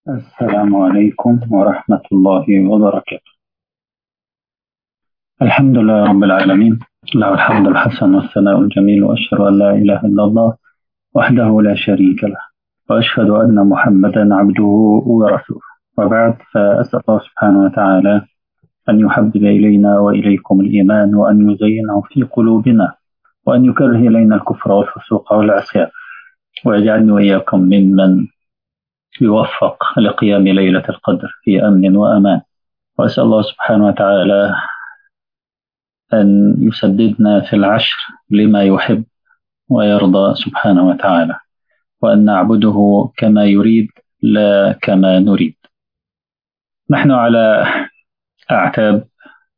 السلام عليكم ورحمة الله وبركاته الحمد لله رب العالمين له الحمد الحسن والثناء الجميل وأشهد أن لا إله إلا الله وحده لا شريك له وأشهد أن محمدا عبده ورسوله وبعد فأسأل الله سبحانه وتعالى أن يحبب إلينا وإليكم الإيمان وأن يزينه في قلوبنا وأن يكره إلينا الكفر والفسوق والعصيان ويجعلني وإياكم ممن يوفق لقيام ليلة القدر في أمن وأمان وأسأل الله سبحانه وتعالى أن يسددنا في العشر لما يحب ويرضى سبحانه وتعالى وأن نعبده كما يريد لا كما نريد نحن على أعتاب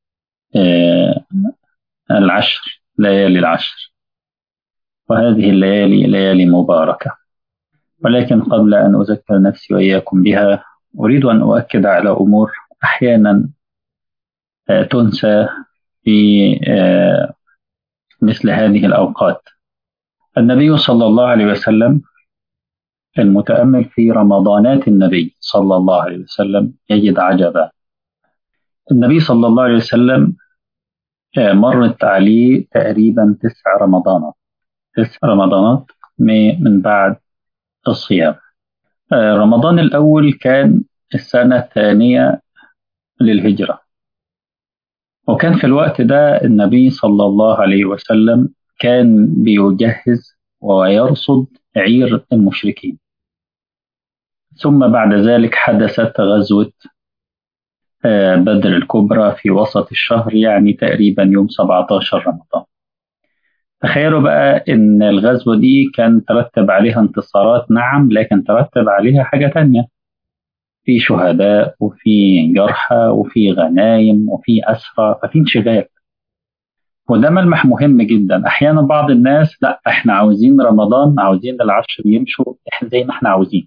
العشر ليالي العشر وهذه الليالي ليالي مباركة ولكن قبل أن أذكر نفسي وإياكم بها أريد أن أؤكد على أمور أحيانا تنسى في مثل هذه الأوقات النبي صلى الله عليه وسلم المتأمل في رمضانات النبي صلى الله عليه وسلم يجد عجبا النبي صلى الله عليه وسلم مرت عليه تقريبا تسع رمضانات تسع رمضانات من بعد الصيام رمضان الأول كان السنة الثانية للهجرة وكان في الوقت ده النبي صلى الله عليه وسلم كان بيجهز ويرصد عير المشركين ثم بعد ذلك حدثت غزوة بدر الكبرى في وسط الشهر يعني تقريبا يوم 17 رمضان تخيلوا بقى ان الغزوة دي كان ترتب عليها انتصارات نعم لكن ترتب عليها حاجة تانية في شهداء وفي جرحى وفي غنايم وفي أسرى ففي انشغال وده ملمح مهم جدا احيانا بعض الناس لا احنا عاوزين رمضان عاوزين العشر يمشوا احنا زي ما احنا عاوزين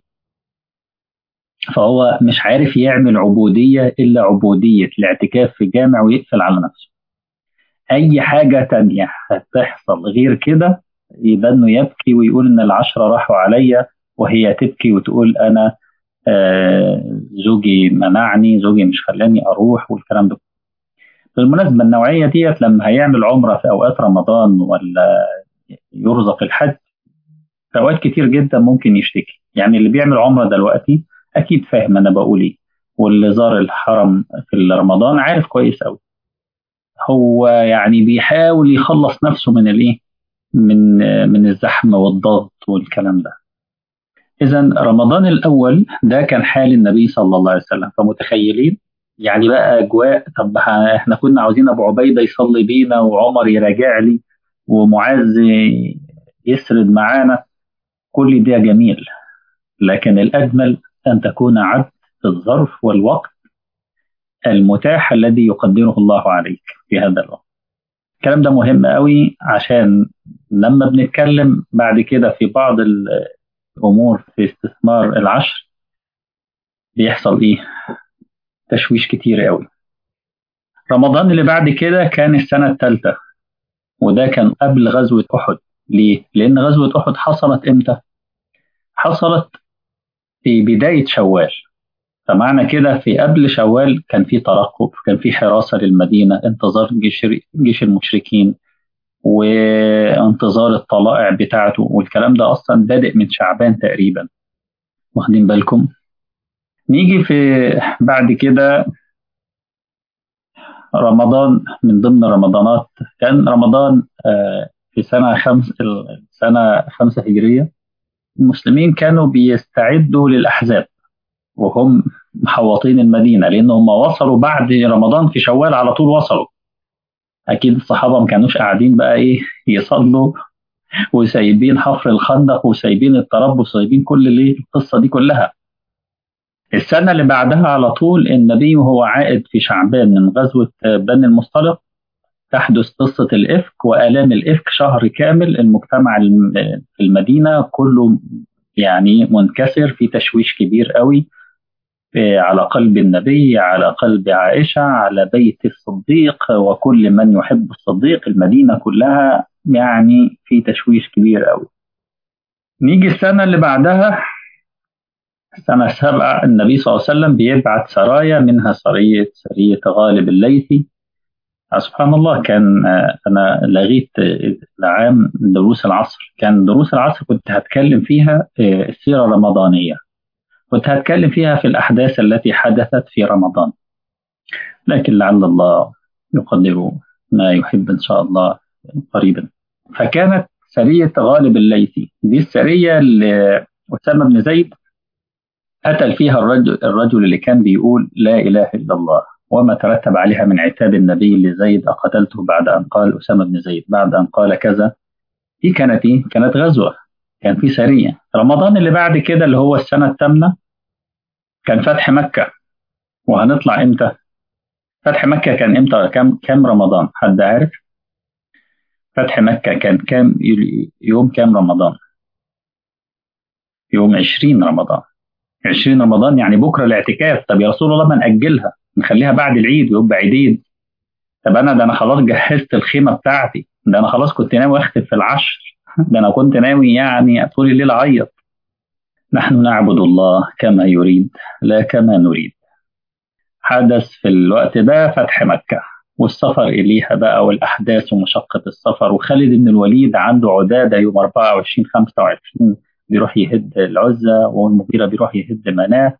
فهو مش عارف يعمل عبودية إلا عبودية الاعتكاف في جامع ويقفل على نفسه أي حاجة تانية هتحصل غير كده يبقى إنه يبكي ويقول إن العشرة راحوا عليا وهي تبكي وتقول أنا آه زوجي منعني زوجي مش خلاني أروح والكلام ده بالمناسبة النوعية ديت لما هيعمل عمرة في أوقات رمضان ولا يرزق الحج في أوقات كتير جدا ممكن يشتكي يعني اللي بيعمل عمرة دلوقتي أكيد فاهم أنا بقول إيه واللي زار الحرم في رمضان عارف كويس أوي هو يعني بيحاول يخلص نفسه من الإيه من من الزحمة والضغط والكلام ده إذا رمضان الأول ده كان حال النبي صلى الله عليه وسلم فمتخيلين يعني بقى أجواء طب إحنا كنا عاوزين أبو عبيدة يصلي بينا وعمر يراجع لي ومعاذ يسرد معانا كل ده جميل لكن الأجمل أن تكون عبد في الظرف والوقت المتاح الذي يقدره الله عليك في هذا الوقت الكلام ده مهم قوي عشان لما بنتكلم بعد كده في بعض الأمور في استثمار العشر بيحصل إيه تشويش كتير قوي رمضان اللي بعد كده كان السنة الثالثة وده كان قبل غزوة أحد ليه؟ لأن غزوة أحد حصلت إمتى؟ حصلت في بداية شوال فمعنى كده في قبل شوال كان في ترقب كان في حراسة للمدينة انتظار جيش, جيش المشركين وانتظار الطلائع بتاعته والكلام ده أصلا بادئ من شعبان تقريبا واخدين بالكم نيجي في بعد كده رمضان من ضمن رمضانات كان رمضان في سنة خمس سنة خمسة هجرية المسلمين كانوا بيستعدوا للأحزاب وهم محوطين المدينة لأنهم وصلوا بعد رمضان في شوال على طول وصلوا أكيد الصحابة ما كانوش قاعدين بقى إيه يصلوا وسايبين حفر الخندق وسايبين التربص وسايبين كل اللي القصة دي كلها السنة اللي بعدها على طول النبي وهو عائد في شعبان من غزوة بني المصطلق تحدث قصة الإفك وآلام الإفك شهر كامل المجتمع في المدينة كله يعني منكسر في تشويش كبير قوي على قلب النبي على قلب عائشة على بيت الصديق وكل من يحب الصديق المدينة كلها يعني في تشويش كبير قوي نيجي السنة اللي بعدها سنة سبعة النبي صلى الله عليه وسلم بيبعت سرايا منها سرية سرية غالب الليثي سبحان الله كان أنا لغيت العام دروس العصر كان دروس العصر كنت هتكلم فيها السيرة الرمضانية كنت هتكلم فيها في الأحداث التي حدثت في رمضان لكن لعل الله يقدر ما يحب إن شاء الله قريبا فكانت سرية غالب الليثي دي السرية اللي أسامة بن زيد قتل فيها الرجل, الرجل اللي كان بيقول لا إله إلا الله وما ترتب عليها من عتاب النبي لزيد أقتلته بعد أن قال أسامة بن زيد بعد أن قال كذا دي كانت إيه؟ كانت غزوة كان في سرية رمضان اللي بعد كده اللي هو السنة الثامنة كان فتح مكة وهنطلع إمتى؟ فتح مكة كان إمتى؟ كم كم رمضان؟ حد عارف؟ فتح مكة كان كام يوم كام رمضان؟ يوم 20 رمضان 20 رمضان يعني بكرة الاعتكاف طب يا رسول الله ما نأجلها نخليها بعد العيد ويبقى عيدين طب أنا ده أنا خلاص جهزت الخيمة بتاعتي ده أنا خلاص كنت ناوي أختم في العشر ده أنا كنت ناوي يعني طول الليل أعيط نحن نعبد الله كما يريد لا كما نريد حدث في الوقت ده فتح مكة والسفر إليها بقى والأحداث ومشقة السفر وخالد بن الوليد عنده عدادة يوم 24 25 بيروح يهد العزة والمغيرة بيروح يهد مناه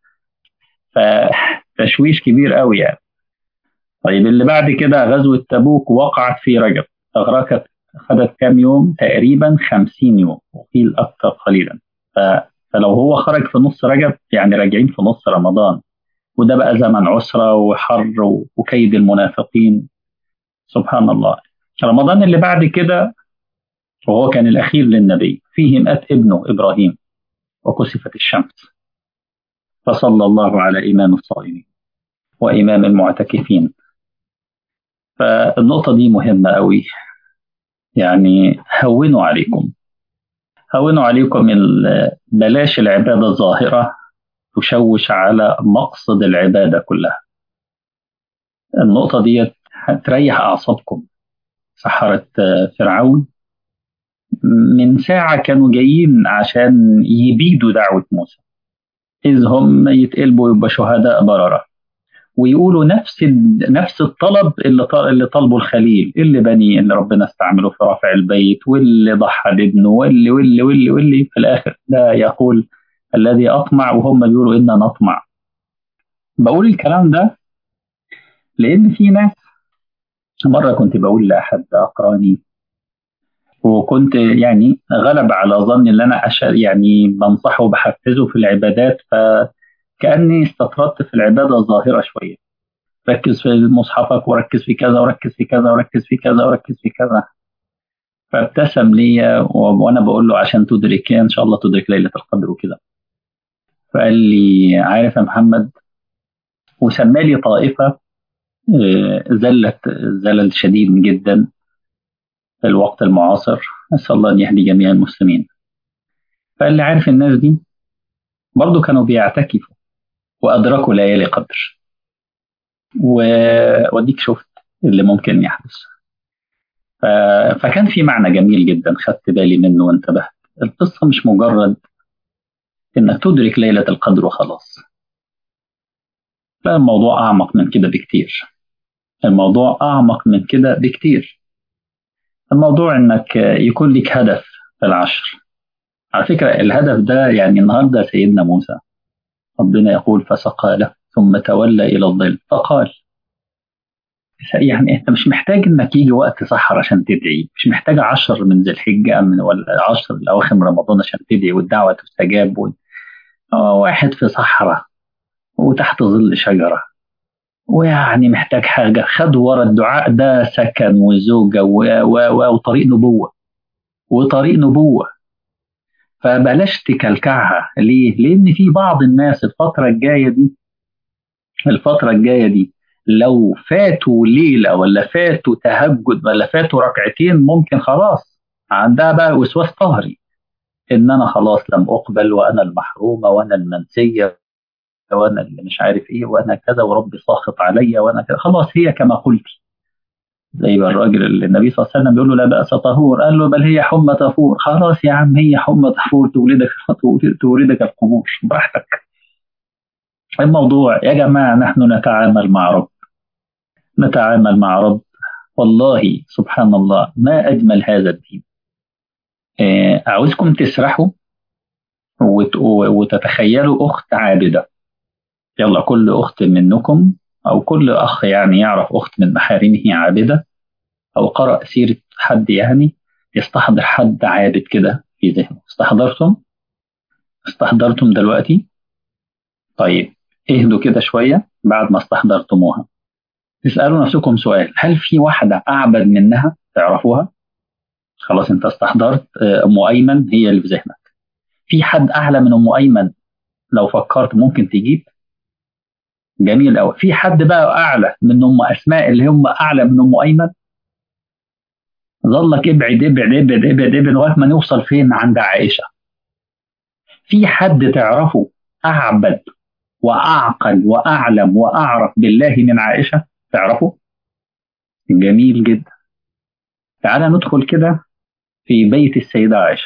فتشويش كبير قوي يعني طيب اللي بعد كده غزوة تبوك وقعت في رجب أغرقت خدت كام يوم تقريبا 50 يوم وقيل أكثر قليلا ف... فلو هو خرج في نص رجب يعني راجعين في نص رمضان وده بقى زمن عسرة وحر وكيد المنافقين سبحان الله رمضان اللي بعد كده وهو كان الأخير للنبي فيه مات ابنه إبراهيم وكسفت الشمس فصلى الله على إمام الصائمين وإمام المعتكفين فالنقطة دي مهمة قوي يعني هونوا عليكم هونوا عليكم بلاش العبادة الظاهرة تشوش على مقصد العبادة كلها النقطة دي هتريح أعصابكم سحرة فرعون من ساعة كانوا جايين عشان يبيدوا دعوة موسى إذ هم يتقلبوا يبقى شهداء بررة ويقولوا نفس نفس الطلب اللي اللي طلبه الخليل اللي بني اللي ربنا استعمله في رفع البيت واللي ضحى بابنه واللي واللي واللي واللي في الآخر لا يقول الذي أطمع وهم بيقولوا إنا نطمع بقول الكلام ده لأن في ناس مرة كنت بقول لأحد أقراني وكنت يعني غلب على ظني ان انا أشر يعني بنصحه وبحفزه في العبادات فكاني استطردت في العباده الظاهره شويه ركز في مصحفك وركز في كذا وركز في كذا وركز في كذا وركز في كذا فابتسم لي وانا بقول له عشان تدرك ان شاء الله تدرك ليله القدر وكده فقال لي عارف يا محمد وسمى لي طائفه زلت زلل شديد جدا في الوقت المعاصر نسأل الله أن يهدي جميع المسلمين فاللي عارف الناس دي برضو كانوا بيعتكفوا وأدركوا ليالي قدر واديك شفت اللي ممكن يحدث ف... فكان في معنى جميل جدا خدت بالي منه وانتبهت القصة مش مجرد انك تدرك ليلة القدر وخلاص لا الموضوع أعمق من كده بكتير الموضوع أعمق من كده بكتير الموضوع انك يكون لك هدف في العشر على فكرة الهدف ده يعني النهاردة سيدنا موسى ربنا يقول فسقى له ثم تولى إلى الظل فقال يعني انت مش محتاج انك يجي وقت سحر عشان تدعي مش محتاج عشر من ذي الحجة من ولا عشر الاواخر من رمضان عشان تدعي والدعوة تستجاب و... واحد في صحراء وتحت ظل شجرة ويعني محتاج حاجة خد ورا الدعاء ده سكن وزوجة و... و... وطريق نبوة وطريق نبوة فبلاش تكلكعها ليه؟ لأن في بعض الناس الفترة الجاية دي الفترة الجاية دي لو فاتوا ليلة ولا فاتوا تهجد ولا فاتوا ركعتين ممكن خلاص عندها بقى وسواس قهري إن أنا خلاص لم أقبل وأنا المحرومة وأنا المنسية وانا اللي مش عارف ايه وانا كذا وربي ساخط عليا وانا كذا خلاص هي كما قلت زي ما الراجل اللي النبي صلى الله عليه وسلم بيقول له لا باس طهور قال له بل هي حمى طفور خلاص يا عم هي حمى طفور تولدك تولدك القبور براحتك الموضوع يا جماعة نحن نتعامل مع رب نتعامل مع رب والله سبحان الله ما أجمل هذا الدين آه، عاوزكم تسرحوا وت- وتتخيلوا أخت عابدة يلا كل أخت منكم أو كل أخ يعني يعرف أخت من محارمه عابدة أو قرأ سيرة حد يعني يستحضر حد عابد كده في ذهنه استحضرتم استحضرتم دلوقتي طيب اهدوا كده شوية بعد ما استحضرتموها اسألوا نفسكم سؤال هل في واحدة أعبد منها تعرفوها خلاص انت استحضرت آه، أم أيمن هي اللي في ذهنك في حد أعلى من أم أيمن لو فكرت ممكن تجيب جميل قوي في حد بقى أعلى من أم أسماء اللي هم أعلى من أم أيمن ظلك ابعد ابعد ابعد ابعد ابعد لغايه ما نوصل فين عند عائشه في حد تعرفه اعبد واعقل واعلم واعرف بالله من عائشه تعرفه جميل جدا تعال ندخل كده في بيت السيده عائشه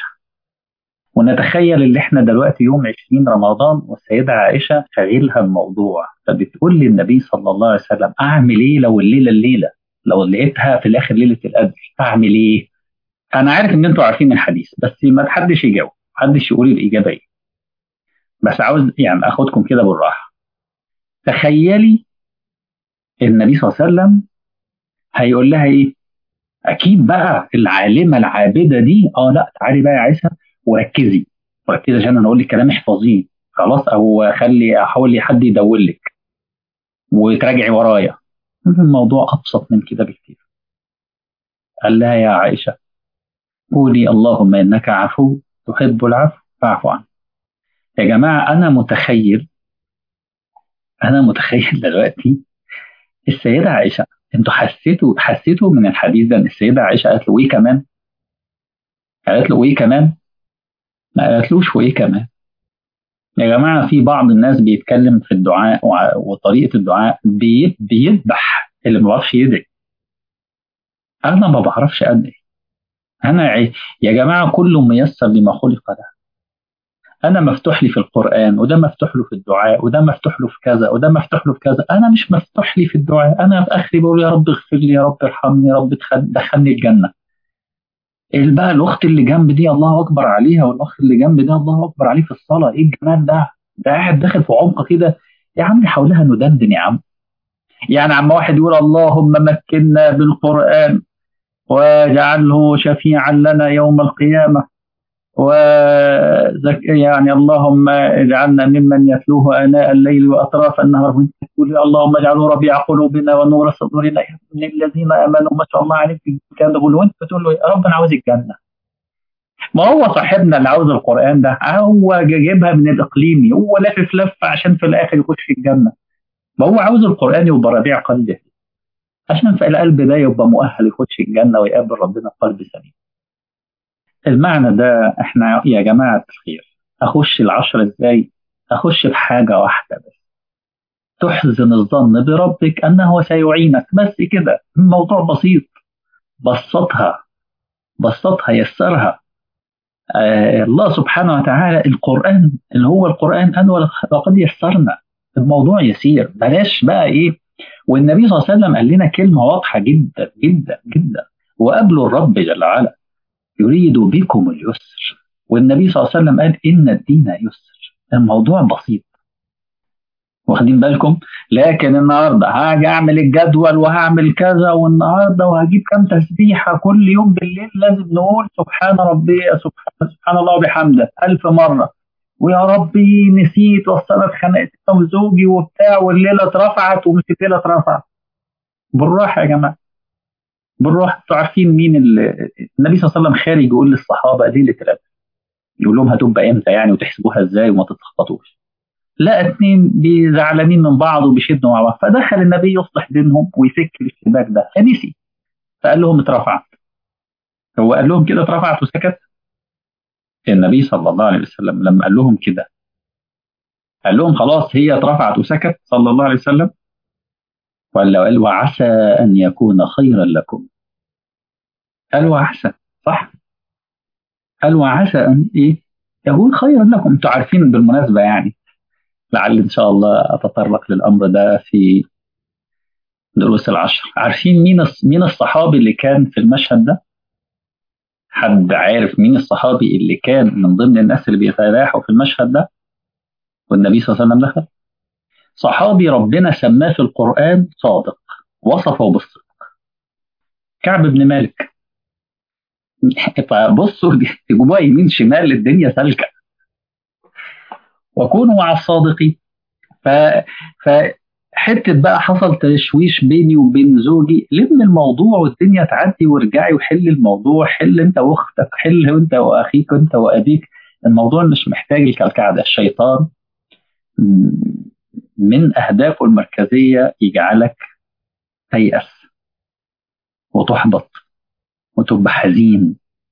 ونتخيل اللي احنا دلوقتي يوم 20 رمضان والسيده عائشه شاغلها الموضوع فبتقول للنبي صلى الله عليه وسلم اعمل ايه لو الليله الليله لو لقيتها في الاخر ليله القدر اعمل ايه؟ انا عارف ان انتوا عارفين الحديث بس ما حدش يجاوب محدش يقول الاجابه ايه بس عاوز يعني اخدكم كده بالراحه تخيلي النبي صلى الله عليه وسلم هيقول لها ايه اكيد بقى العالمه العابده دي اه لا تعالي بقى يا عائشه وركزي وركزي عشان انا اقول لك كلام احفظيه خلاص او خلي احاول حد يدور لك وتراجعي ورايا الموضوع ابسط من كده بكتير قال لها يا عائشه قولي اللهم انك عفو تحب العفو فاعف عني يا جماعه انا متخيل انا متخيل دلوقتي السيده عائشه انتوا حسيتوا حسيتوا من الحديث ده ان السيده عائشه قالت له وايه كمان؟ قالت له وايه كمان؟ ما قالتلوش وايه كمان؟ يا جماعه في بعض الناس بيتكلم في الدعاء وع- وطريقه الدعاء بي- بيذبح اللي ما بيعرفش يدعي. انا ما بعرفش ادعي. انا عي- يا جماعه كل ميسر لما خلق له. انا مفتوح لي في القران وده مفتوح له في الدعاء وده مفتوح له في كذا وده مفتوح له في كذا انا مش مفتوح لي في الدعاء انا في اخري بقول يا رب اغفر لي يا رب ارحمني يا رب ادخل- دخلني الجنه اللي بقى الاخت اللي جنب دي الله اكبر عليها والاخ اللي جنب ده الله اكبر عليه في الصلاه ايه الجمال ده ده قاعد داخل في عمق كده يا عم حولها ندندن يا عم يعني عم واحد يقول اللهم مكنا بالقران واجعله شفيعا لنا يوم القيامه وزك يعني اللهم اجعلنا ممن يتلوه اناء الليل واطراف النهار وانت تقول اللهم اجعله ربيع قلوبنا ونور صدورنا من الذين امنوا ما شاء الله عليك كان تقول وانت بتقول له يا رب انا عاوز الجنه ما هو صاحبنا اللي عاوز القران ده هو جايبها من الاقليمي هو لافف لفه عشان في الاخر يخش الجنه ما هو عاوز القران يبقى ربيع قلبه عشان في القلب ده يبقى مؤهل يخش الجنه ويقابل ربنا بقلب سليم المعنى ده احنا يا جماعه الخير اخش العشرة ازاي اخش بحاجه واحده بس تحزن الظن بربك انه سيعينك بس كده الموضوع بسيط بسطها بسطها يسرها آه الله سبحانه وتعالى القرآن اللي هو القرآن قال ولقد يسرنا الموضوع يسير بلاش بقى ايه والنبي صلى الله عليه وسلم قال لنا كلمة واضحة جدا جدا جدا وقابلوا الرب جل وعلا يريد بكم اليسر والنبي صلى الله عليه وسلم قال إن الدين يسر الموضوع بسيط واخدين بالكم لكن النهارده هاجي اعمل الجدول وهعمل كذا والنهارده وهجيب كام تسبيحه كل يوم بالليل لازم نقول سبحان ربي سبحان, سبحان الله وبحمده ألف مره ويا ربي نسيت وصلت اتخانقت انا وزوجي وبتاع والليله اترفعت ومش الليله اترفعت بالراحه يا جماعه بالراحه انتوا عارفين مين النبي صلى الله عليه وسلم خارج يقول للصحابه ليله القدر يقول لهم هتبقى امتى يعني وتحسبوها ازاي وما تتلخبطوش لا اتنين زعلانين من بعض وبيشدوا مع بعض فدخل النبي يصلح بينهم ويفك الاشتباك ده فنسي فقال لهم اترفعت هو قال لهم كده اترفعت وسكت النبي صلى الله عليه وسلم لما قال لهم كده قال لهم خلاص هي اترفعت وسكت صلى الله عليه وسلم ولا قال وعسى ان يكون خيرا لكم قال وعسى صح قال وعسى ان ايه يكون خيرا لكم انتوا عارفين بالمناسبه يعني لعل إن شاء الله أتطرق للأمر ده في دروس العشر عارفين مين مين الصحابي اللي كان في المشهد ده؟ حد عارف مين الصحابي اللي كان من ضمن الناس اللي بيتلاحوا في المشهد ده؟ والنبي صلى الله عليه وسلم دخل؟ صحابي ربنا سماه في القرآن صادق وصفه بالصدق كعب بن مالك فبصوا تجيبوها يمين شمال الدنيا سالكه وكونوا مع الصادقين ف ف حته بقى حصل تشويش بيني وبين زوجي لم الموضوع والدنيا تعدي وارجعي وحل الموضوع حل انت واختك حل انت واخيك انت وابيك الموضوع مش محتاج الكلكعه ده الشيطان من اهدافه المركزيه يجعلك تيأس وتحبط وتبقى حزين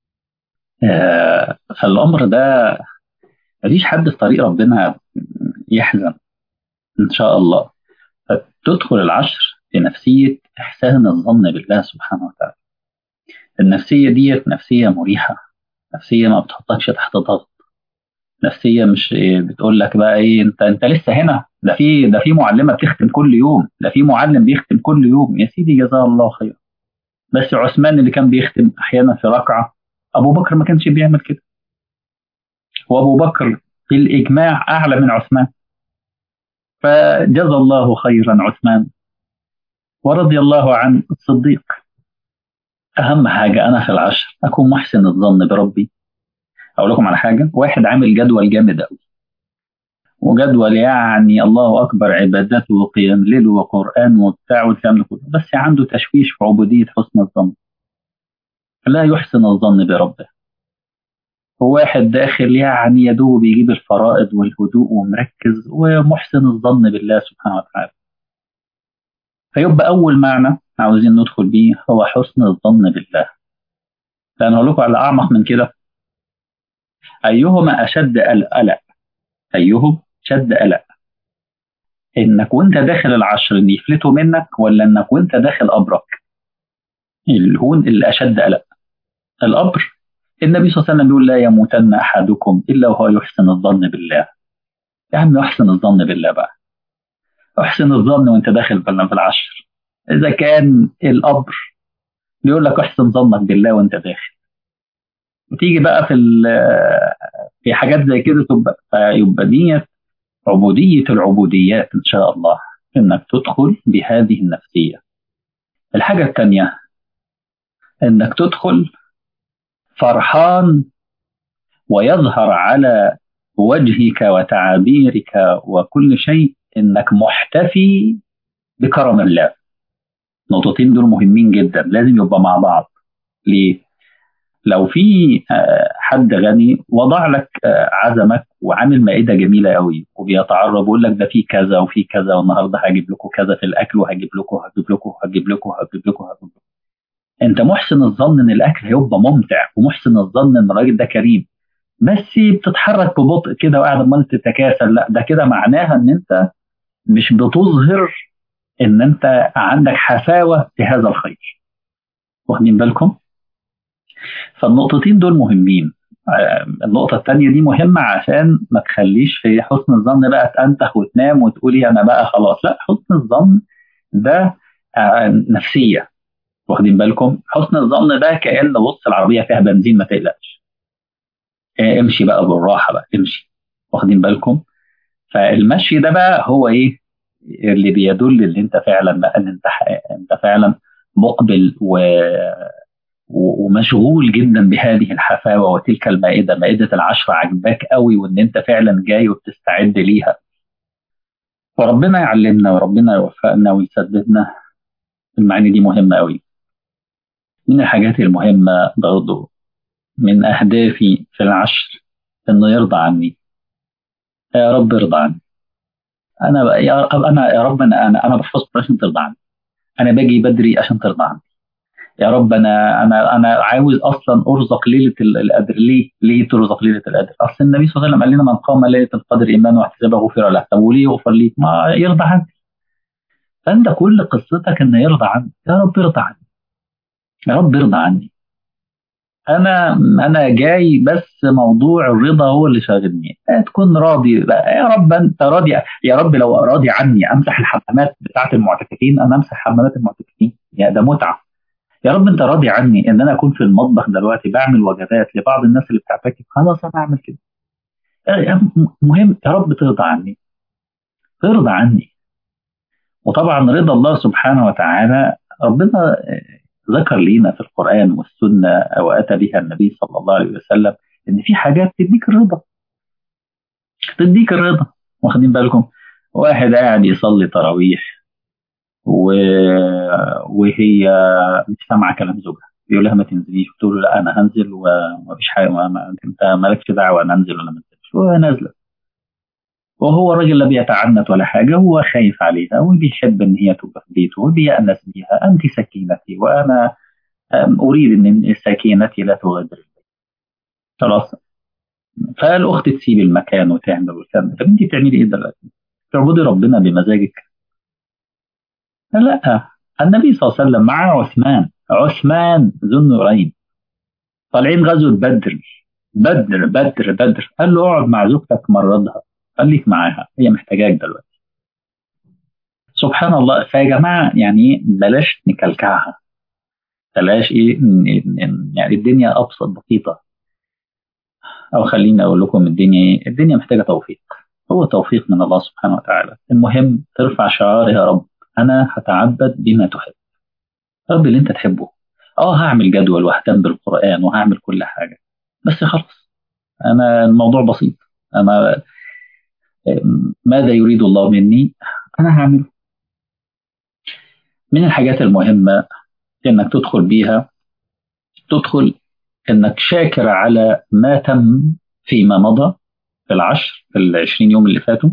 آه فالامر ده مفيش حد في طريق ربنا يحزن ان شاء الله فتدخل العشر في نفسيه احسان الظن بالله سبحانه وتعالى النفسيه ديت نفسيه مريحه نفسيه ما بتحطكش تحت ضغط نفسيه مش بتقول لك بقى ايه انت انت لسه هنا ده في ده في معلمه بتختم كل يوم ده في معلم بيختم كل يوم يا سيدي جزاه الله خير بس عثمان اللي كان بيختم احيانا في ركعه ابو بكر ما كانش بيعمل كده وابو بكر في الاجماع اعلى من عثمان فجزى الله خيرا عثمان ورضي الله عن الصديق اهم حاجه انا في العشر اكون محسن الظن بربي اقول لكم على حاجه واحد عامل جدول جامد قوي وجدول يعني الله اكبر عبادات وقيام ليل وقران وبتاع والكلام كله بس عنده تشويش في عبوديه حسن الظن لا يحسن الظن بربه وواحد داخل يعني يدوب بيجيب الفرائض والهدوء ومركز ومحسن الظن بالله سبحانه وتعالى فيبقى أول معنى عاوزين ندخل بيه هو حسن الظن بالله لأن أقول لكم على أعمق من كده أيهما أشد قلق أيهم شد قلق إنك وأنت داخل العشر إن يفلتوا منك ولا إنك وأنت داخل قبرك اللي هو اللي أشد قلق القبر النبي صلى الله عليه وسلم بيقول لا يموتن احدكم الا وهو يحسن الظن بالله يا عم احسن الظن بالله بقى احسن الظن وانت داخل في العشر اذا كان القبر بيقول لك احسن ظنك بالله وانت داخل وتيجي بقى في في حاجات زي كده تبقى فيبقى دي عبودية العبوديات إن شاء الله إنك تدخل بهذه النفسية الحاجة الثانية إنك تدخل فرحان ويظهر على وجهك وتعابيرك وكل شيء انك محتفي بكرم الله النقطتين دول مهمين جدا لازم يبقى مع بعض ليه لو في حد غني وضع لك عزمك وعامل مائده جميله قوي وبيتعرض ويقول لك ده في كذا وفي كذا والنهارده هجيب لكم كذا في الاكل وهجيب لكم هجيب لكم هجيب لكم هجيب لكم هجيب لكم انت محسن الظن ان الاكل هيبقى ممتع ومحسن الظن ان الراجل ده كريم بس بتتحرك ببطء كده وقاعد عمال تتكاسل لا ده كده معناها ان انت مش بتظهر ان انت عندك حفاوه في هذا الخير واخدين بالكم فالنقطتين دول مهمين النقطة الثانية دي مهمة عشان ما تخليش في حسن الظن بقى تنتخ وتنام وتقولي أنا بقى خلاص لا حسن الظن ده نفسية واخدين بالكم حسن الظن ده كأن بص العربية فيها بنزين ما تقلقش امشي بقى بالراحة بقى امشي واخدين بالكم فالمشي ده بقى هو ايه اللي بيدل ان انت فعلا بقى ان انت انت فعلا مقبل و ومشغول جدا بهذه الحفاوة وتلك المائدة مائدة العشرة عجباك قوي وان انت فعلا جاي وبتستعد ليها وربنا يعلمنا وربنا يوفقنا ويسددنا المعاني دي مهمة قوي من الحاجات المهمة برضو من أهدافي في العشر إنه يرضى عني يا رب ارضى عني أنا يا أنا يا رب أنا أنا أنا بحفظ عشان ترضى عني أنا باجي بدري عشان ترضى عني يا رب أنا أنا أنا عاوز أصلا أرزق ليلة القدر ليه؟ ليه ترزق ليلة القدر؟ أصل النبي صلى الله عليه وسلم قال لنا من قام ليلة القدر إيمانا واحتسابا غفر له، طب وليه يغفر لي؟ ما يرضى عني. فأنت كل قصتك إنه يرضى عني، يا رب ارضى عني. يا رب ارضى عني انا انا جاي بس موضوع الرضا هو اللي شاغلني تكون راضي بقى يا رب انت راضي يا رب لو راضي عني امسح الحمامات بتاعه المعتكفين انا امسح حمامات المعتكفين يا ده متعه يا رب انت راضي عني ان انا اكون في المطبخ دلوقتي بعمل وجبات لبعض الناس اللي بتعتكف خلاص انا اعمل كده مهم يا رب ترضى عني ترضى عني وطبعا رضا الله سبحانه وتعالى ربنا ذكر لينا في القرآن والسنة أو أتى بها النبي صلى الله عليه وسلم إن في حاجات تديك الرضا تديك الرضا واخدين بالكم واحد قاعد يصلي تراويح و... وهي مش سامعة كلام زوجها بيقول لها ما تنزليش بتقول له لا أنا هنزل ومفيش حاجة ما... أنت مالكش دعوة أنا أنزل ولا ما أنزلش وهي نازلة وهو الراجل لا بيتعنت ولا حاجة هو خايف عليها وبيحب إن هي تبقى في بيته وبيأنس بيها أنت سكينتي وأنا أريد إن سكينتي لا تغادر البيت خلاص فالأخت تسيب المكان وتعمل وتعمل طب أنت بتعملي إيه دلوقتي؟ تعبدي ربنا بمزاجك؟ لا النبي صلى الله عليه وسلم مع عثمان عثمان ذو النورين طالعين غزوة بدر بدر بدر بدر قال له اقعد مع زوجتك مرضها خليك معاها هي محتاجاك دلوقتي سبحان الله فيا جماعة يعني بلاش نكلكعها بلاش ايه يعني الدنيا ابسط بسيطة او خليني اقول لكم الدنيا ايه الدنيا محتاجة توفيق هو توفيق من الله سبحانه وتعالى المهم ترفع شعار يا رب انا هتعبد بما تحب رب اللي انت تحبه اه هعمل جدول واهتم بالقرآن وهعمل كل حاجة بس خلاص انا الموضوع بسيط انا ماذا يريد الله مني أنا هعمله من الحاجات المهمة إنك تدخل بيها تدخل إنك شاكر على ما تم فيما مضى في العشر في العشرين يوم اللي فاتوا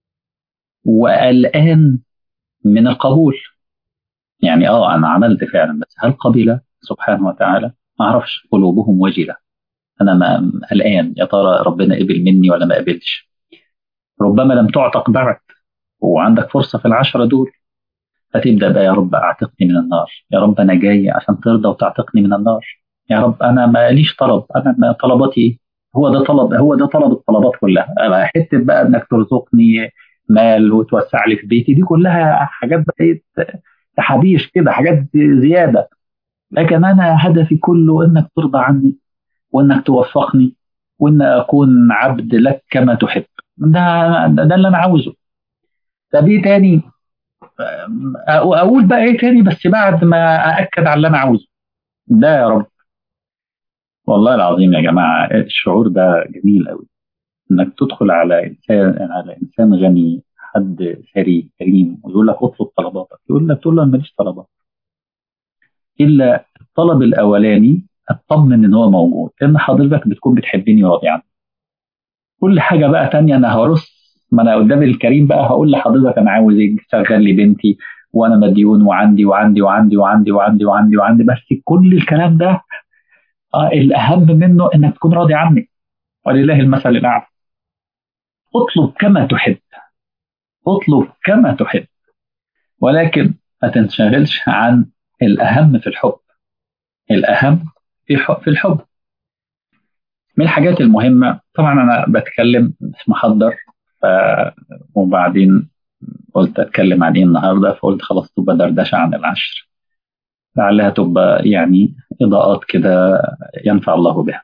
وقلقان من القبول يعني اه انا عملت فعلا بس هل قبل سبحانه وتعالى ما اعرفش قلوبهم وجله انا ما قلقان يا ترى ربنا قبل مني ولا ما قبلش ربما لم تعتق بعد وعندك فرصة في العشرة دول فتبدأ بقى يا رب أعتقني من النار يا رب أنا جاي عشان ترضى وتعتقني من النار يا رب أنا ماليش طلب أنا طلباتي هو ده طلب هو ده طلب الطلبات كلها أنا حتة بقى إنك ترزقني مال وتوسع لي في بيتي دي كلها حاجات بقى تحابيش كده حاجات زيادة لكن أنا هدفي كله إنك ترضى عني وإنك توفقني وإن أكون عبد لك كما تحب ده ده اللي انا عاوزه طب ايه تاني اقول بقى ايه تاني بس بعد ما ااكد على اللي انا عاوزه ده يا رب والله العظيم يا جماعه الشعور ده جميل قوي انك تدخل على انسان على انسان غني حد ثري كريم ويقول لك اطلب طلباتك يقول لك تقول له انا ماليش طلبات الا الطلب الاولاني اطمن ان هو موجود ان حضرتك بتكون بتحبني وراضي عني كل حاجه بقى تانية انا هرص ما انا قدام الكريم بقى هقول لحضرتك انا عاوز ايه شغل لي بنتي وانا مديون وعندي وعندي وعندي وعندي وعندي وعندي وعندي بس كل الكلام ده آه الاهم منه انك تكون راضي عني ولله المثل الاعلى اطلب كما تحب اطلب كما تحب ولكن ما تنشغلش عن الاهم في الحب الاهم في في الحب من الحاجات المهمة طبعا أنا بتكلم مش محضر ف... وبعدين قلت أتكلم عن إيه النهاردة فقلت خلاص تبقى دردشة عن العشر لعلها تبقى يعني إضاءات كده ينفع الله بها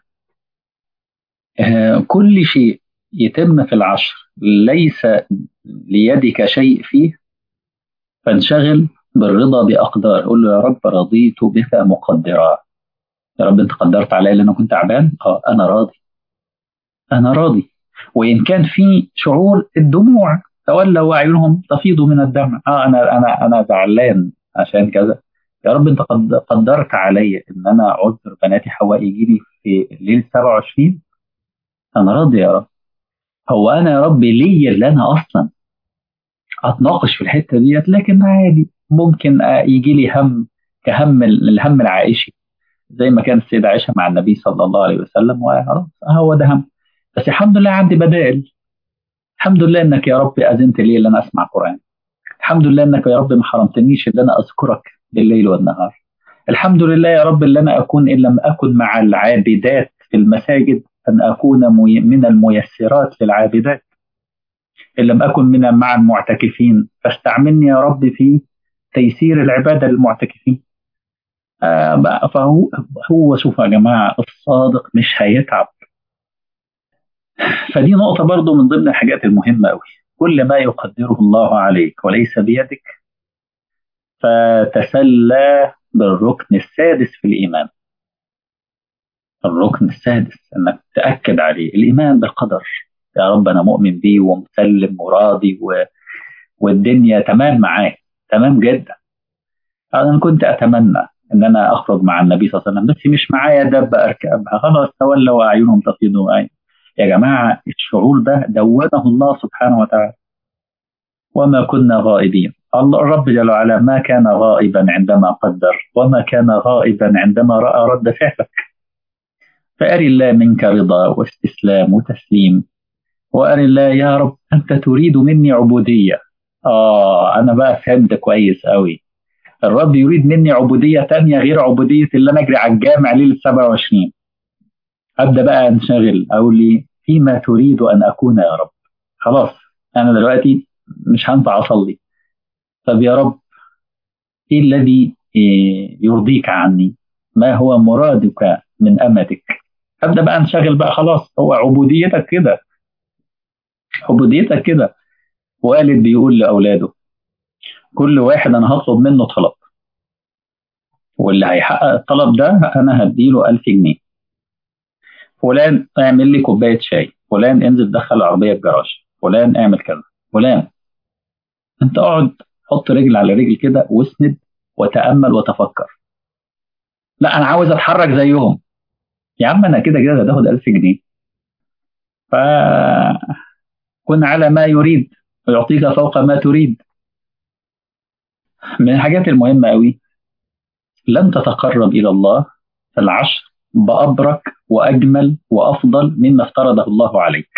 كل شيء يتم في العشر ليس ليدك شيء فيه فانشغل بالرضا بأقدار قول له يا رب رضيت بك مقدرا يا رب انت قدرت عليا لان انا كنت تعبان اه انا راضي انا راضي وان كان في شعور الدموع تولوا اعينهم تفيض من الدمع اه انا انا انا زعلان عشان كذا يا رب انت قدرت عليا ان انا عذر بناتي حواء يجي لي في ليله 27 انا راضي يا رب هو انا يا رب ليا اللي انا اصلا اتناقش في الحته ديت لكن عادي ممكن يجي لي هم كهم الهم العائشي زي ما كانت السيدة عائشة مع النبي صلى الله عليه وسلم وخلاص هو ده هم بس الحمد لله عندي بدائل الحمد لله انك يا رب اذنت لي ان انا اسمع قران الحمد لله انك يا رب ما حرمتنيش ان انا اذكرك بالليل والنهار الحمد لله يا رب اللي أنا أكون إن لم أكن مع العابدات في المساجد أن أكون من الميسرات للعابدات إن لم أكن من مع المعتكفين فاستعملني يا رب في تيسير العبادة للمعتكفين آه فهو هو شوف يا جماعة الصادق مش هيتعب فدي نقطة برضو من ضمن الحاجات المهمة أوي كل ما يقدره الله عليك وليس بيدك فتسلى بالركن السادس في الإيمان الركن السادس أنك تأكد عليه الإيمان بالقدر يا رب أنا مؤمن بيه ومسلم وراضي و... والدنيا تمام معاه تمام جدا أنا كنت أتمنى ان انا اخرج مع النبي صلى الله عليه وسلم بس مش معايا دابه اركبها خلاص تولوا اعينهم تفيض اعين يا جماعه الشعور ده دونه الله سبحانه وتعالى وما كنا غائبين الله الرب جل وعلا ما كان غائبا عندما قدر وما كان غائبا عندما راى رد فعلك فاري الله منك رضا واستسلام وتسليم واري الله يا رب انت تريد مني عبوديه اه انا بقى فهمت كويس قوي الرب يريد مني عبودية تانية غير عبودية اللي أنا أجري على الجامع ليلة 27 أبدأ بقى أنشغل أقول لي فيما تريد أن أكون يا رب خلاص أنا دلوقتي مش هينفع أصلي طب يا رب إيه الذي يرضيك عني ما هو مرادك من أمتك أبدأ بقى أنشغل بقى خلاص هو عبوديتك كده عبوديتك كده والد بيقول لأولاده كل واحد انا هطلب منه طلب واللي هيحقق الطلب ده انا هديله 1000 جنيه فلان اعمل لي كوبايه شاي فلان انزل دخل العربيه الجراج فلان اعمل كذا فلان انت اقعد حط رجل على رجل كده واسند وتامل وتفكر لا انا عاوز اتحرك زيهم يا عم انا كده كده هتاخد 1000 جنيه ف كن على ما يريد ويعطيك فوق ما تريد من الحاجات المهمة قوي لن تتقرب إلى الله في العشر بأبرك وأجمل وأفضل مما افترضه الله عليك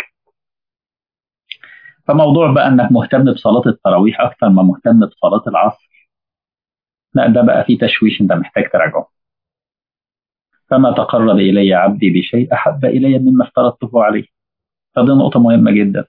فموضوع بقى أنك مهتم بصلاة التراويح أكثر ما مهتم بصلاة العصر لا ده بقى فيه تشويش أنت محتاج تراجعه فما تقرب إلي عبدي بشيء أحب إلي مما افترضته عليه فدي نقطة مهمة جدا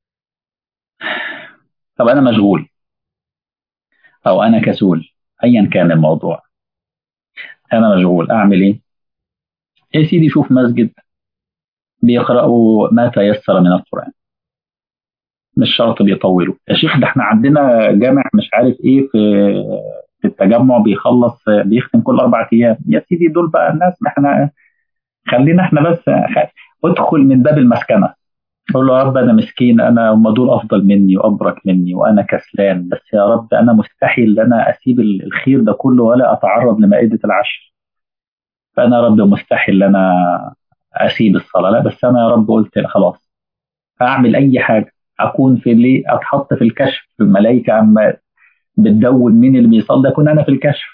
طب أنا مشغول أو أنا كسول أيا كان الموضوع أنا مشغول أعمل إيه؟ يا سيدي شوف مسجد بيقرأوا ما تيسر من القرآن مش شرط بيطولوا يا شيخ ده احنا عندنا جامع مش عارف ايه في في التجمع بيخلص بيختم كل اربع ايام يا سيدي دول بقى الناس احنا خلينا احنا بس ادخل من باب المسكنه قول له يا رب انا مسكين انا هم دول افضل مني وابرك مني وانا كسلان بس يا رب انا مستحيل ان انا اسيب الخير ده كله ولا اتعرض لمائده العشر فانا يا رب مستحيل ان انا اسيب الصلاه لا بس انا يا رب قلت خلاص اعمل اي حاجه اكون في اللي اتحط في الكشف الملائكه عم بتدون مين اللي بيصلي اكون انا في الكشف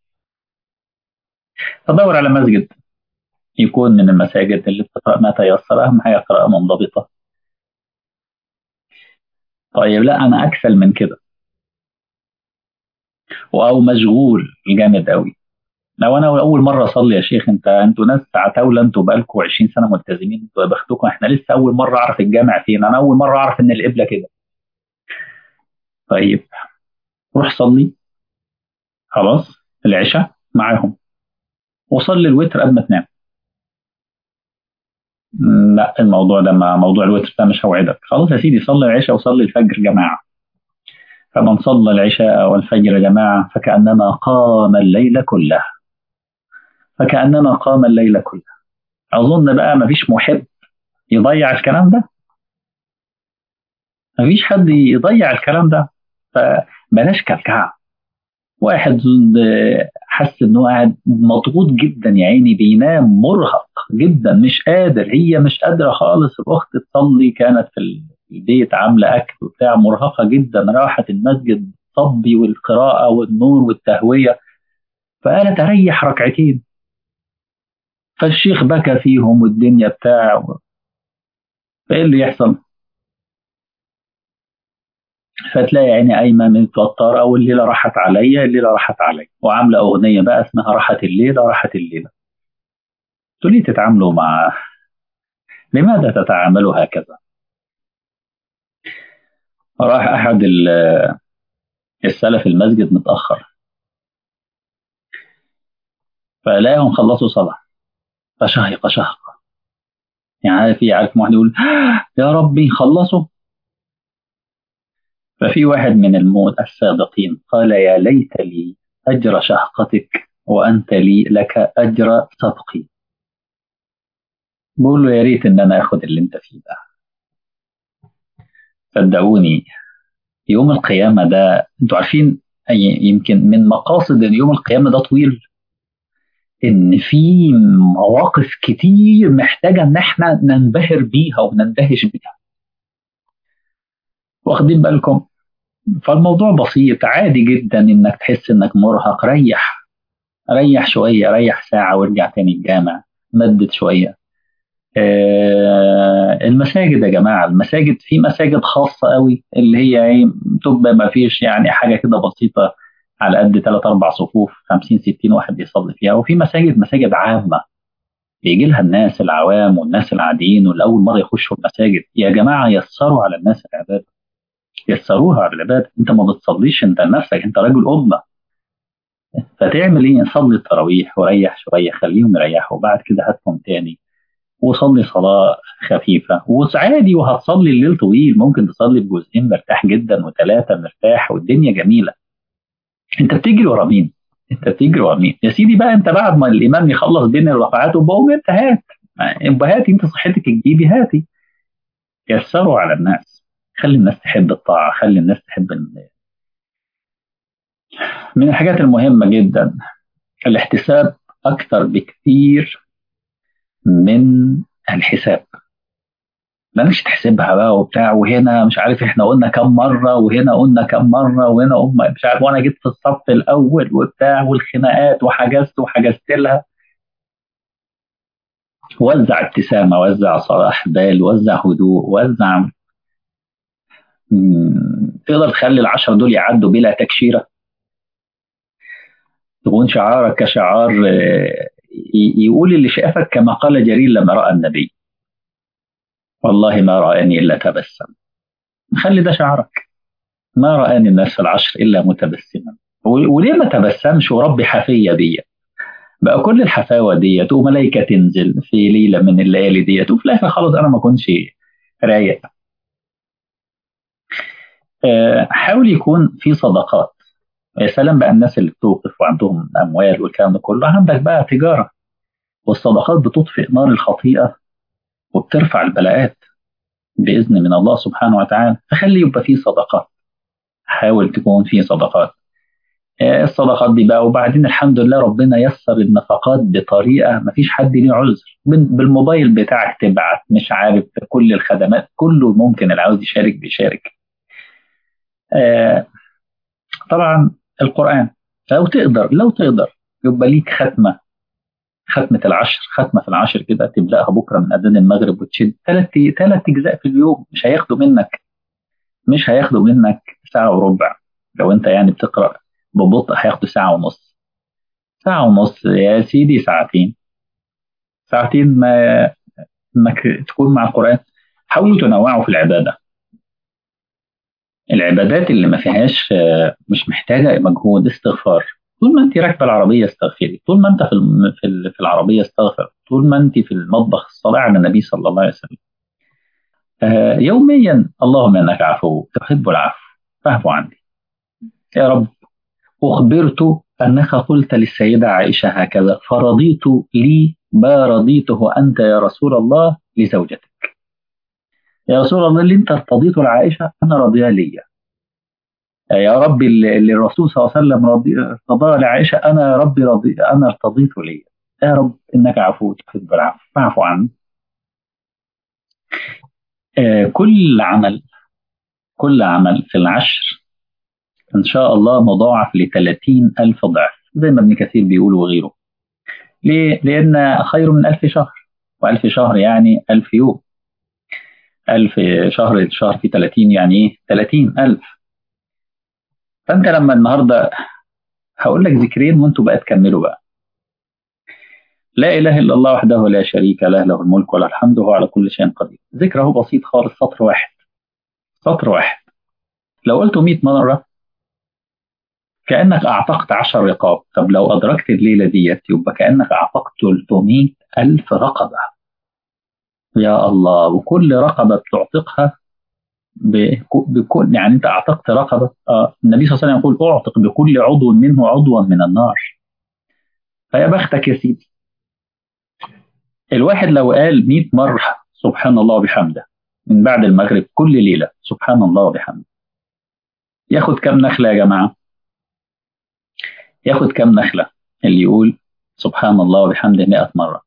تدور على مسجد يكون من المساجد اللي بتقرا ما تيسر اهم حاجه قراءه منضبطه طيب لا انا اكسل من كده او مشغول جامد قوي لو انا اول مره اصلي يا شيخ انت انتوا ناس عتاوله انتوا بقالكم 20 سنه ملتزمين انتوا يا بختكم احنا لسه اول مره اعرف الجامع فين انا اول مره اعرف ان القبله كده طيب روح صلي خلاص العشاء معاهم وصلي الوتر قبل ما تنام لا الموضوع ده ما موضوع الوتر ده مش هوعدك خلاص يا سيدي صلي العشاء وصلي الفجر جماعه فمن صلى العشاء والفجر جماعه فكانما قام الليل كله فكانما قام الليل كله اظن بقى ما فيش محب يضيع الكلام ده ما فيش حد يضيع الكلام ده فبلاش كلكعه واحد حس انه قاعد مضغوط جدا يا عيني بينام مرهق جدا مش قادر هي مش قادره خالص الاخت تصلي كانت في البيت عامله اكل وبتاع مرهقه جدا راحت المسجد صبي والقراءه والنور والتهويه فقالت اريح ركعتين فالشيخ بكى فيهم والدنيا بتاع فايه اللي يحصل؟ فتلاقي عيني قايمه متوتره والليله راحت عليا الليله راحت عليا وعامله اغنيه بقى اسمها راحت الليله راحت الليله تقول لي تتعاملوا مع لماذا تتعاملوا هكذا؟ راح احد السلف المسجد متاخر فلاقيهم خلصوا صلاه فشهق شهق يعني عارف ايه عارف واحد يقول يا ربي خلصوا ففي واحد من الموت السابقين قال يا ليت لي أجر شهقتك وأنت لي لك أجر سبقي بقول له يا ريت إن أنا آخد اللي أنت فيه ده صدقوني يوم القيامة ده أنتوا عارفين يمكن من مقاصد إن يوم القيامة ده طويل إن في مواقف كتير محتاجة إن إحنا ننبهر بيها ونندهش بيها واخدين بالكم فالموضوع بسيط عادي جدا انك تحس انك مرهق ريح ريح شوية ريح ساعة وارجع تاني الجامع مدد شوية آه المساجد يا جماعة المساجد في مساجد خاصة قوي اللي هي ايه تبقى ما فيش يعني حاجة كده بسيطة على قد ثلاث أربع صفوف 50 60 واحد بيصلي فيها وفي مساجد مساجد عامة بيجي لها الناس العوام والناس العاديين والأول مرة يخشوا المساجد يا جماعة يسروا على الناس العبادة يسروها على العبادة انت ما بتصليش انت لنفسك انت راجل أمة فتعمل ايه صلي التراويح وريح شوية خليهم يريحوا وبعد كده هاتهم تاني وصلي صلاة خفيفة وعادي وهتصلي الليل طويل ممكن تصلي بجزئين مرتاح جدا وثلاثة مرتاح والدنيا جميلة انت بتجري ورا مين؟ انت بتجري ورا مين؟ يا سيدي بقى انت بعد ما الامام يخلص بين الركعات وبقوم انت هات هاتي انت صحتك تجيبي هاتي يسروا على الناس خلي الناس تحب الطاعة خلي الناس تحب الناس. من الحاجات المهمة جدا الاحتساب أكثر بكثير من الحساب مالكش تحسبها بقى وبتاع وهنا مش عارف احنا قلنا كم مرة وهنا قلنا كم مرة وهنا قلنا مش عارف وانا جيت في الصف الأول وبتاع والخناقات وحجزت وحجزت لها وزع ابتسامة وزع صلاح بال وزع هدوء وزع تقدر تخلي العشرة دول يعدوا بلا تكشيرة تكون شعارك كشعار يقول اللي شافك كما قال جرير لما رأى النبي والله ما رآني إلا تبسم خلي ده شعارك ما رآني الناس في العشر إلا متبسما وليه ما تبسمش وربي حفية بيا بقى كل الحفاوة ديت وملائكة تنزل في ليلة من الليالي ديت وفي الآخر خلاص أنا ما كنتش رايق حاول يكون في صدقات يا سلام بقى الناس اللي بتوقف وعندهم اموال والكلام ده كله عندك بقى تجاره والصدقات بتطفئ نار الخطيئه وبترفع البلاءات باذن من الله سبحانه وتعالى فخلي يبقى في صدقات حاول تكون في صدقات الصدقات دي بقى وبعدين الحمد لله ربنا يسر النفقات بطريقه ما فيش حد ليه عذر بالموبايل بتاعك تبعت مش عارف كل الخدمات كله ممكن اللي عاوز يشارك بيشارك آه طبعا القرآن لو تقدر لو تقدر يبقى ليك ختمة ختمة العشر ختمة في العشر كده تبدأها بكرة من أذان المغرب وتشد ثلاث ثلاث أجزاء في اليوم مش هياخدوا منك مش هياخدوا منك ساعة وربع لو أنت يعني بتقرأ ببطء هياخدوا ساعة ونص ساعة ونص يا سيدي ساعتين ساعتين ما انك تكون مع القرآن حاولوا تنوعوا في العبادة العبادات اللي ما فيهاش مش محتاجه مجهود استغفار طول ما انت راكبه العربيه استغفري طول ما انت في في العربيه استغفر طول ما انت في المطبخ الصلاه على النبي صلى الله عليه وسلم يوميا اللهم انك عفو تحب العفو فاعف عني يا رب اخبرت انك قلت للسيده عائشه هكذا فرضيت لي ما رضيته انت يا رسول الله لزوجتك يا رسول الله اللي انت ارتضيته لعائشه انا راضيه ليا يا رب اللي الرسول صلى الله عليه وسلم ارتضاه لعائشه انا يا ربي رضي انا ارتضيته ليا يا رب انك عفو تحب العفو فاعف عني آه كل عمل كل عمل في العشر إن شاء الله مضاعف ل 30 ألف ضعف زي ما ابن كثير بيقول وغيره ليه؟ لأن خير من ألف شهر وألف شهر يعني ألف يوم ألف شهر شهر في 30 يعني إيه 30 ألف فانت لما النهارده هقول لك ذكرين وانتوا بقى تكملوا بقى لا اله الا الله وحده لا شريك له له الملك وله الحمد وهو على كل شيء قدير ذكره بسيط خالص سطر واحد سطر واحد لو قلته 100 مره كانك اعتقت 10 رقاب طب لو ادركت الليله ديت يبقى كانك اعتقت 300 الف رقبه يا الله وكل رقبه بتعتقها بكل يعني انت اعتقت رقبه آه النبي صلى الله عليه وسلم يقول اعتق بكل عضو منه عضوا من النار فيا بختك يا سيدي الواحد لو قال 100 مره سبحان الله وبحمده من بعد المغرب كل ليله سبحان الله وبحمده ياخد كم نخله يا جماعه ياخد كم نخله اللي يقول سبحان الله وبحمده 100 مره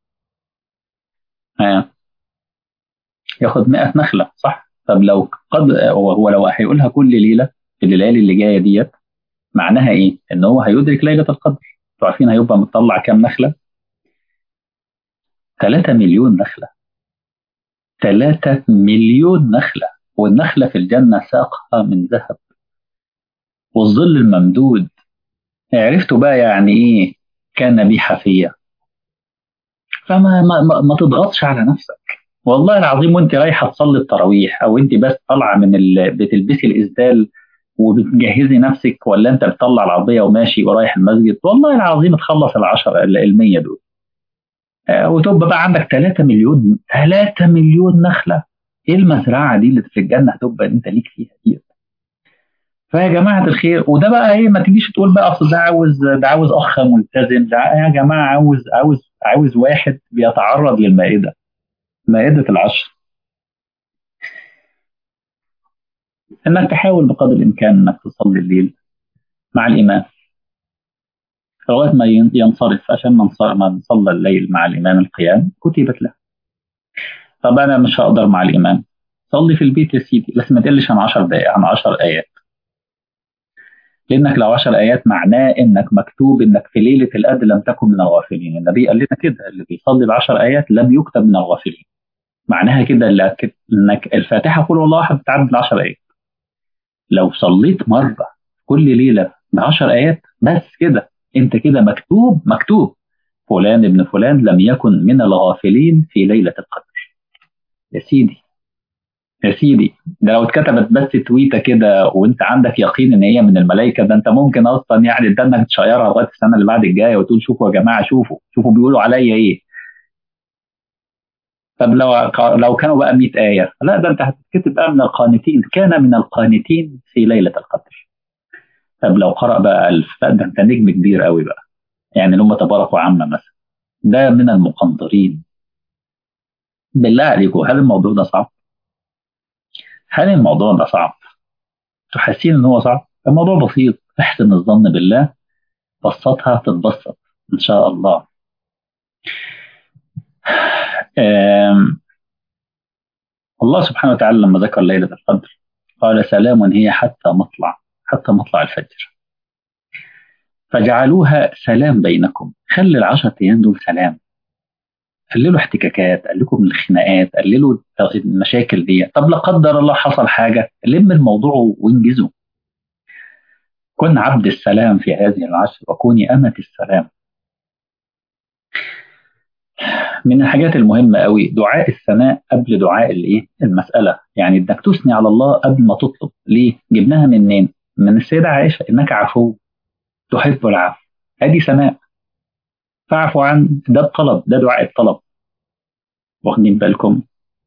ها ياخد 100 نخله صح طب لو قد هو لو هيقولها كل ليله في الليالي اللي جايه ديت معناها ايه؟ ان هو هيدرك ليله القدر انتوا عارفين هيبقى مطلع كام نخله؟ 3 مليون نخله 3 مليون نخله والنخله في الجنه ساقها من ذهب والظل الممدود عرفتوا بقى يعني ايه كان بي حفيه فما ما, ما, ما تضغطش على نفسك والله العظيم وانت رايحه تصلي التراويح او انت بس طالعه من ال... بتلبسي الاسدال وبتجهزي نفسك ولا انت بتطلع العربيه وماشي ورايح المسجد والله العظيم تخلص العشرة المية دول آه وتبقى بقى عندك 3 مليون 3 مليون نخله ايه المزرعه دي اللي في الجنه هتبقى انت ليك فيها دي فيا جماعه الخير وده بقى ايه ما تجيش تقول بقى اصل ده عاوز ده عاوز اخ ملتزم ده يا جماعه عاوز عاوز عاوز واحد بيتعرض للمائده مائده العشر انك تحاول بقدر الامكان انك تصلي الليل مع الامام لغايه ما ينصرف عشان من صلى الليل مع الامام القيام كتبت له طب انا مش هقدر مع الامام صلي في البيت يا سيدي بس ما تقلش عن 10 دقائق عن 10 ايات لانك لو 10 ايات معناه انك مكتوب انك في ليله القدر لم تكن من الغافلين النبي قال لنا كده اللي بيصلي ب 10 ايات لم يكتب من الغافلين معناها كده انك الفاتحه قول الله احد بتعدي 10 ايات لو صليت مره كل ليله ب 10 ايات بس كده انت كده مكتوب مكتوب فلان ابن فلان لم يكن من الغافلين في ليله القدر يا سيدي يا سيدي ده لو اتكتبت بس تويته كده وانت عندك يقين ان هي من الملائكه ده انت ممكن اصلا يعني ده انك تشيرها لغايه السنه اللي بعد الجايه وتقول شوفوا يا جماعه شوفوا شوفوا بيقولوا عليا ايه طب لو لو كانوا بقى 100 ايه لا ده انت هتتكتب بقى من القانتين كان من القانتين في ليله القدر طب لو قرأ بقى 1000 لا ده انت نجم كبير قوي بقى يعني اللي هم تباركوا عامه مثلا ده من المقنطرين بالله عليكم هل الموضوع ده صعب؟ هل الموضوع ده صعب؟ تحسين ان هو صعب؟ الموضوع بسيط احسن الظن بالله بسطها تتبسط ان شاء الله الله سبحانه وتعالى لما ذكر ليلة القدر قال سلام هي حتى مطلع حتى مطلع الفجر فجعلوها سلام بينكم خلي العشرة أيام دول سلام قللوا احتكاكات قللوا من الخناقات قللوا المشاكل دي طب لا قدر الله حصل حاجة لم الموضوع وانجزوا كن عبد السلام في هذه العشر وكوني أمة السلام من الحاجات المهمة قوي دعاء الثناء قبل دعاء الايه المسألة يعني انك تثني على الله قبل ما تطلب ليه جبناها منين من السيدة عائشة انك عفو تحب العفو ادي ثناء فاعفو عن ده الطلب ده دعاء الطلب واخدين بالكم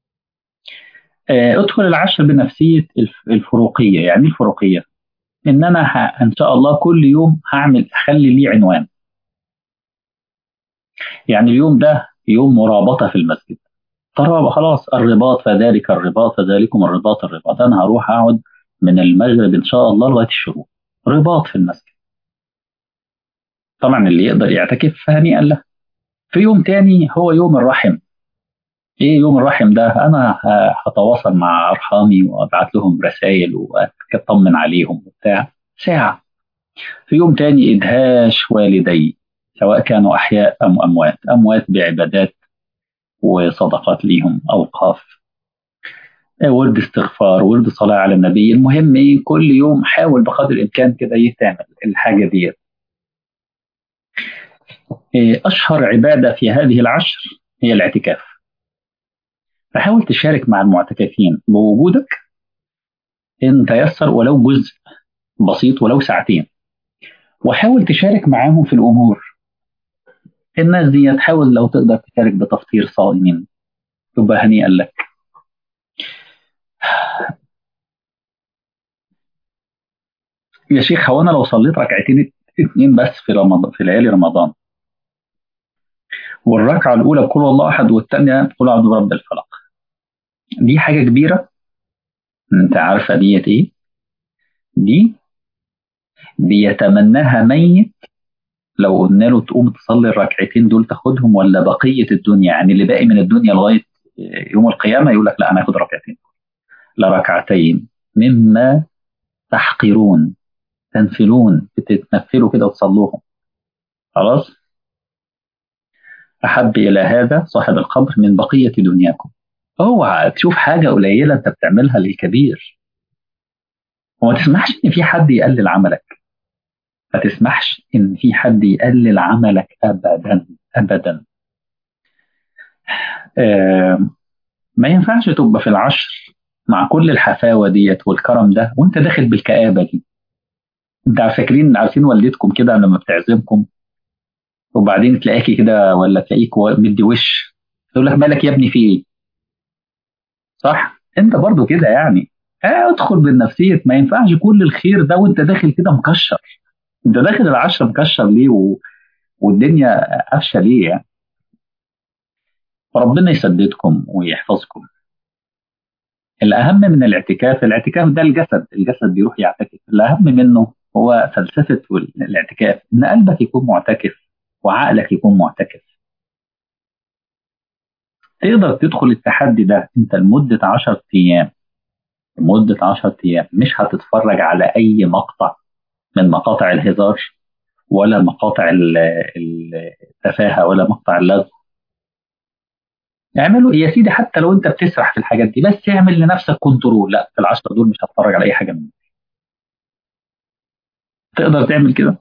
آه ادخل العشر بنفسية الفروقية يعني الفروقية ان انا ه... ان شاء الله كل يوم هعمل اخلي لي عنوان يعني اليوم ده يوم مرابطة في المسجد طب خلاص الرباط فذلك الرباط فذلكم الرباط الرباط أنا هروح أقعد من المغرب إن شاء الله لغاية الشروق رباط في المسجد طبعا اللي يقدر يعتكف فهنيئا له في يوم تاني هو يوم الرحم ايه يوم الرحم ده انا هتواصل مع ارحامي وابعت لهم رسائل واطمن عليهم وبتاع ساعه في يوم تاني ادهاش والدي سواء كانوا أحياء أم أموات أموات بعبادات وصدقات ليهم أوقاف ورد استغفار ورد صلاة على النبي المهم ايه كل يوم حاول بقدر الامكان كده ايه تعمل الحاجة دي إيه اشهر عبادة في هذه العشر هي الاعتكاف فحاول تشارك مع المعتكفين بوجودك ان تيسر ولو جزء بسيط ولو ساعتين وحاول تشارك معاهم في الامور الناس دي تحاول لو تقدر تشارك بتفطير صائمين تبقى هنيئا لك يا شيخ هو انا لو صليت ركعتين اتنين بس في رمضان في ليالي رمضان والركعه الاولى بقول الله احد والثانيه بقول اعوذ برب الفلق دي حاجه كبيره انت عارفه ديت ايه دي بيتمناها ميت لو قلنا له تقوم تصلي الركعتين دول تاخدهم ولا بقيه الدنيا يعني اللي باقي من الدنيا لغايه يوم القيامه يقول لك لا انا هاخد ركعتين لركعتين مما تحقرون تنفلون بتتنفلوا كده وتصلوهم خلاص أحب إلى هذا صاحب القبر من بقية دنياكم اوعى تشوف حاجة قليلة أنت بتعملها للكبير وما تسمحش إن في حد يقلل عملك ما تسمحش إن في حد يقلل عملك أبدا أبدا آه ما ينفعش تبقى في العشر مع كل الحفاوة ديت والكرم ده وانت داخل بالكآبة دي انت فاكرين عارفين والدتكم كده لما بتعزمكم وبعدين تلاقيكي كده ولا تلاقيك مدي وش يقول لك مالك يا ابني في ايه صح انت برضو كده يعني اه ادخل بالنفسية ما ينفعش كل الخير ده وانت داخل كده مكشر انت داخل العشرة مكشر ليه و... والدنيا قفشه ليه يعني فربنا يسددكم ويحفظكم الأهم من الاعتكاف الاعتكاف ده الجسد الجسد بيروح يعتكف الأهم منه هو فلسفة الاعتكاف إن قلبك يكون معتكف وعقلك يكون معتكف تقدر تدخل التحدي ده انت لمدة 10 أيام لمدة 10 أيام مش هتتفرج على أي مقطع من مقاطع الهزار ولا مقاطع التفاهة ولا مقطع اللغو اعملوا يا سيدي حتى لو انت بتسرح في الحاجات دي بس اعمل لنفسك كنترول لا في العشرة دول مش هتفرج على اي حاجة منهم تقدر تعمل كده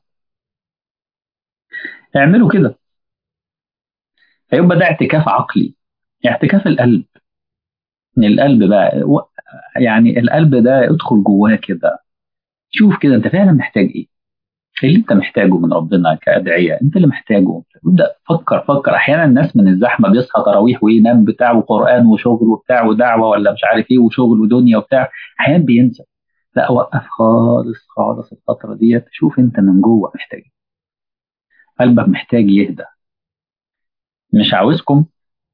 اعملوا كده فيبقى ده اعتكاف عقلي اعتكاف القلب ان القلب بقى يعني القلب ده ادخل جواه كده شوف كده انت فعلا محتاج ايه اللي انت محتاجه من ربنا كادعيه انت اللي محتاجه ابدا فكر فكر احيانا الناس من الزحمه بيصحى تراويح وينام بتاع وقران وشغل وبتاع ودعوه ولا مش عارف ايه وشغل ودنيا وبتاع احيانا بينسى لا وقف خالص خالص الفتره ديت شوف انت من جوه محتاج قلبك محتاج يهدى مش عاوزكم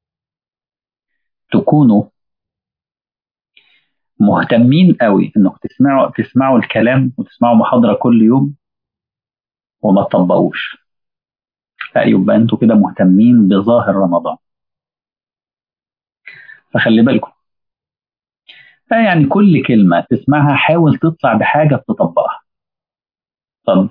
تكونوا مهتمين قوي انك تسمعوا تسمعوا الكلام وتسمعوا محاضره كل يوم وما تطبقوش لا يبقى انتوا كده مهتمين بظاهر رمضان فخلي بالكم يعني كل كلمة تسمعها حاول تطلع بحاجة بتطبقها طب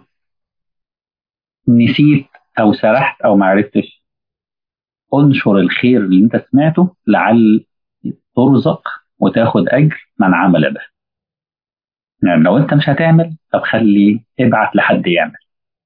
نسيت أو سرحت أو معرفتش انشر الخير اللي انت سمعته لعل ترزق وتاخد أجر من عمل به يعني لو انت مش هتعمل طب خلي ابعت لحد يعمل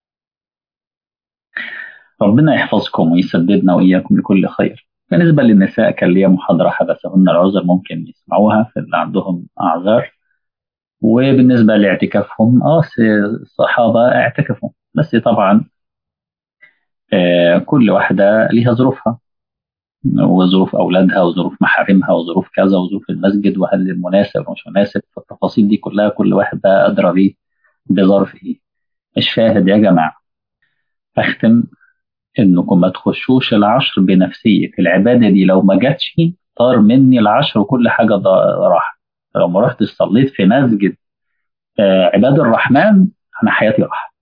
ربنا يحفظكم ويسددنا وإياكم لكل خير بالنسبة للنساء كان ليا محاضرة حبسهن العذر ممكن يسمعوها في اللي عندهم أعذار وبالنسبة لاعتكافهم اه الصحابة اعتكفوا بس طبعا آه كل واحدة ليها ظروفها وظروف أولادها وظروف محارمها وظروف كذا وظروف المسجد وهل المناسب ومش مناسب فالتفاصيل دي كلها كل واحد بقى أدرى بيه بظرف إيه الشاهد يا جماعة أختم انكم ما تخشوش العشر بنفسيه العباده دي لو ما جاتش طار مني العشر وكل حاجه راحت لو ما رحتش صليت في مسجد آه عباد الرحمن انا حياتي راحت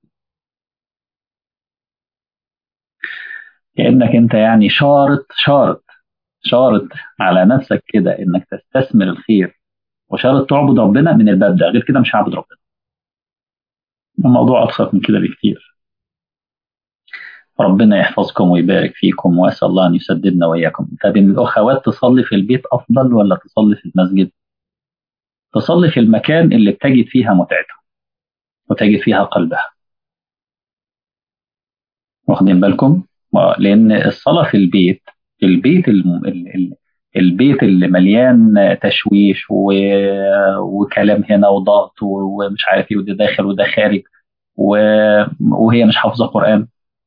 كانك انت يعني شارط شارط شارط على نفسك كده انك تستثمر الخير وشارط تعبد ربنا من الباب ده غير كده مش هعبد ربنا الموضوع ابسط من كده بكتير ربنا يحفظكم ويبارك فيكم واسال الله ان يسددنا واياكم طب الاخوات تصلي في البيت افضل ولا تصلي في المسجد تصلي في المكان اللي بتجد فيها متعتها وتجد فيها قلبها واخدين بالكم لان الصلاه في البيت البيت الم... البيت اللي مليان تشويش و... وكلام هنا وضغط ومش عارف ايه وده داخل وده خارج و... وهي مش حافظه قران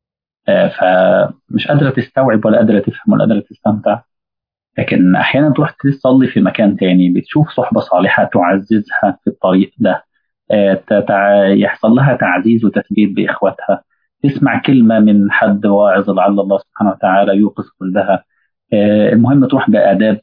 فمش قادره تستوعب ولا قادره تفهم ولا قادره تستمتع لكن احيانا تروح تصلي في مكان تاني بتشوف صحبه صالحه تعززها في الطريق ده يحصل لها تعزيز وتثبيت باخواتها تسمع كلمه من حد واعظ لعل الله سبحانه وتعالى يوقظ قلبها المهم تروح باداب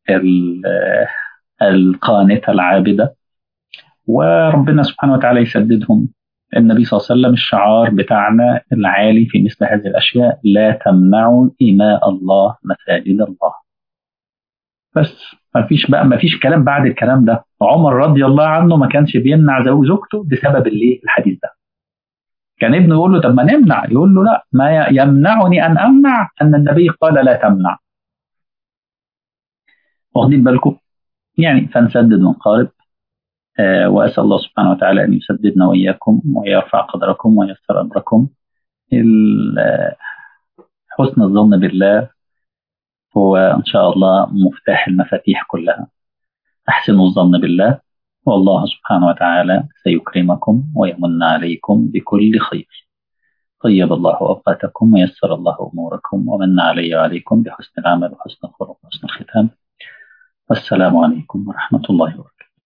القانته العابده وربنا سبحانه وتعالى يسددهم النبي صلى الله عليه وسلم الشعار بتاعنا العالي في مثل هذه الاشياء لا تمنعوا اماء الله مساجد الله بس ما فيش بقى ما فيش كلام بعد الكلام ده عمر رضي الله عنه ما كانش بيمنع زوجته بسبب الايه الحديث ده كان ابنه يقول له طب ما نمنع يقول له لا ما يمنعني ان امنع ان النبي قال لا تمنع واخدين بالكم يعني فنسدد ونقارب آه واسال الله سبحانه وتعالى ان يسددنا واياكم ويرفع قدركم ويسر امركم حسن الظن بالله هو إن شاء الله مفتاح المفاتيح كلها أحسنوا الظن بالله والله سبحانه وتعالى سيكرمكم ويمن عليكم بكل خير طيب الله أوقاتكم ويسر الله أموركم ومن علي وعليكم بحسن العمل وحسن الخلق وحسن الختام والسلام عليكم ورحمة الله وبركاته